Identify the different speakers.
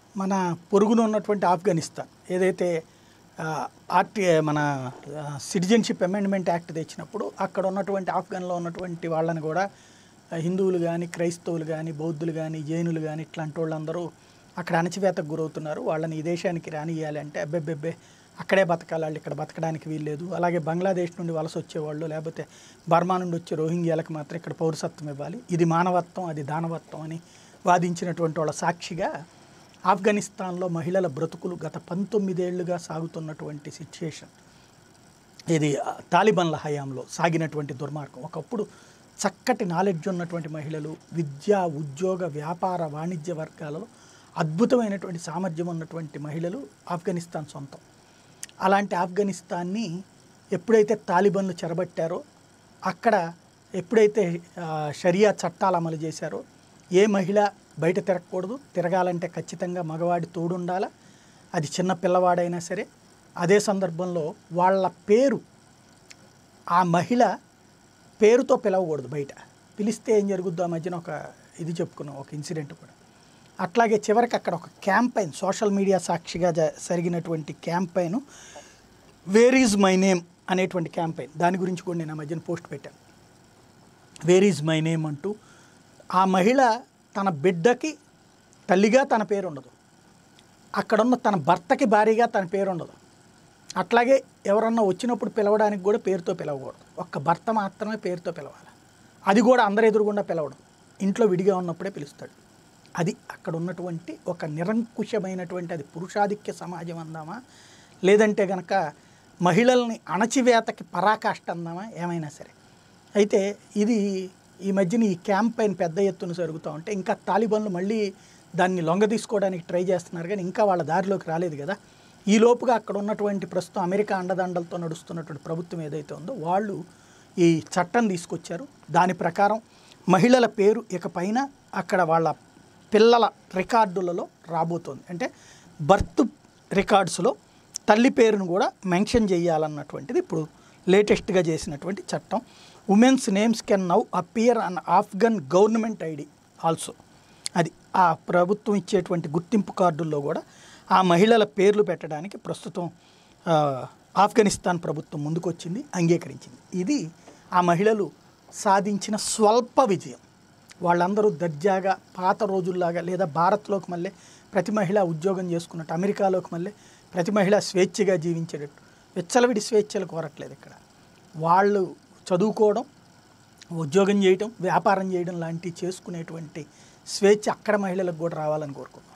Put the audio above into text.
Speaker 1: మన పొరుగున ఉన్నటువంటి ఆఫ్ఘనిస్తాన్ ఏదైతే ఆ, ఆర్టీ మన సిటిజన్షిప్ అమెండ్మెంట్ యాక్ట్ తెచ్చినప్పుడు అక్కడ ఉన్నటువంటి ఆఫ్ఘన్లో ఉన్నటువంటి వాళ్ళని కూడా ఆ, హిందువులు కానీ క్రైస్తవులు కానీ బౌద్ధులు కానీ జైనులు కానీ ఇట్లాంటి వాళ్ళందరూ అక్కడ అణచివేతకు గురవుతున్నారు వాళ్ళని ఈ దేశానికి రానియాలి అంటే అబ్బెబ్బెబ్బే అక్కడే బతకాలి వాళ్ళు ఇక్కడ బతకడానికి వీల్లేదు అలాగే బంగ్లాదేశ్ నుండి వలస వచ్చేవాళ్ళు లేకపోతే బర్మా నుండి వచ్చే రోహింగ్యాలకు మాత్రం ఇక్కడ పౌరసత్వం ఇవ్వాలి ఇది మానవత్వం అది దానవత్వం అని వాదించినటువంటి వాళ్ళ సాక్షిగా ఆఫ్ఘనిస్తాన్లో మహిళల బ్రతుకులు గత పంతొమ్మిదేళ్లుగా సాగుతున్నటువంటి సిచ్యుయేషన్ ఇది ఆ, తాలిబాన్ల హయాంలో సాగినటువంటి దుర్మార్గం ఒకప్పుడు చక్కటి నాలెడ్జ్ ఉన్నటువంటి మహిళలు విద్య ఉద్యోగ వ్యాపార వాణిజ్య వర్గాలలో అద్భుతమైనటువంటి సామర్థ్యం ఉన్నటువంటి మహిళలు ఆఫ్ఘనిస్తాన్ సొంతం అలాంటి ఆఫ్ఘనిస్తాన్ని ఎప్పుడైతే తాలిబాన్లు చెరబట్టారో అక్కడ ఎప్పుడైతే ఆ, షరియా చట్టాలు అమలు చేశారో ఏ మహిళ బయట తిరగకూడదు తిరగాలంటే ఖచ్చితంగా మగవాడి తోడుండాలా అది చిన్న పిల్లవాడైనా సరే అదే సందర్భంలో వాళ్ళ పేరు ఆ మహిళ పేరుతో పిలవకూడదు బయట పిలిస్తే ఏం జరుగుద్దో ఆ మధ్యన ఒక ఇది చెప్పుకున్నాం ఒక ఇన్సిడెంట్ కూడా అట్లాగే చివరికి అక్కడ ఒక క్యాంపైన్ సోషల్ మీడియా సాక్షిగా జ- జరిగినటువంటి campaign where is my name అనేటువంటి క్యాంపైన్ దాని గురించి కూడా నేను ఆ మధ్యన పోస్ట్ పెట్టాను వేర్ ఈజ్ మై నేమ్ అంటూ ఆ మహిళ తన బిడ్డకి తల్లిగా తన పేరు ఉండదు అక్కడున్న తన భర్తకి భారీగా తన పేరు ఉండదు అట్లాగే ఎవరన్నా వచ్చినప్పుడు పిలవడానికి కూడా పేరుతో పిలవకూడదు ఒక్క భర్త మాత్రమే పేరుతో పిలవాలి అది కూడా అందరు ఎదురుగుండా పిలవడం ఇంట్లో విడిగా ఉన్నప్పుడే పిలుస్తాడు అది అక్కడ ఉన్నటువంటి ఒక నిరంకుశమైనటువంటి అది పురుషాధిక్య సమాజం అందామా లేదంటే గనక మహిళల్ని అణచివేతకి పరాకాష్ట అందామా ఏమైనా సరే అయితే ఇది ఈ మధ్యన ఈ క్యాంపెయిన్ పెద్ద ఎత్తున జరుగుతూ ఉంటే ఇంకా తాలిబాన్లు మళ్ళీ దాన్ని లొంగ తీసుకోవడానికి ట్రై చేస్తున్నారు కానీ ఇంకా వాళ్ళ దారిలోకి రాలేదు కదా ఈ లోపుగా అక్కడ ఉన్నటువంటి ప్రస్తుతం అమెరికా అండదండలతో నడుస్తున్నటువంటి ప్రభుత్వం ఏదైతే ఉందో వాళ్ళు ఈ చట్టం తీసుకొచ్చారు దాని ప్రకారం మహిళల పేరు ఇకపైన అక్కడ వాళ్ళ పిల్లల రికార్డులలో రాబోతోంది అంటే బర్త్ రికార్డ్స్లో తల్లి పేరును కూడా మెన్షన్ చేయాలన్నటువంటిది ఇప్పుడు లేటెస్ట్గా చేసినటువంటి చట్టం women's names can now appear on Afghan government ID also అది ఆ ప్రభుత్వం ఇచ్చేటువంటి గుర్తింపు కార్డుల్లో కూడా ఆ మహిళల పేర్లు పెట్టడానికి ప్రస్తుతం ఆ, ఆఫ్ఘనిస్తాన్ ప్రభుత్వం ముందుకొచ్చింది అంగీకరించింది ఇది ఆ మహిళలు సాధించిన స్వల్ప విజయం వాళ్ళందరూ దర్జాగా పాత రోజుల్లాగా లేదా భారత్లోకి మళ్ళీ ప్రతి మహిళ ఉద్యోగం చేసుకున్నట్టు అమెరికాలోకి మళ్ళీ ప్రతి మహిళ స్వేచ్ఛగా జీవించేటట్టు విచ్చలవిడి స్వేచ్ఛలు కోరట్లేదు ఇక్కడ వాళ్ళు చదువుకోవడం ఉద్యోగం చేయటం వ్యాపారం చేయడం లాంటివి చేసుకునేటువంటి స్వేచ్ఛ అక్కడ మహిళలకు కూడా రావాలని కోరుకుంటున్నాం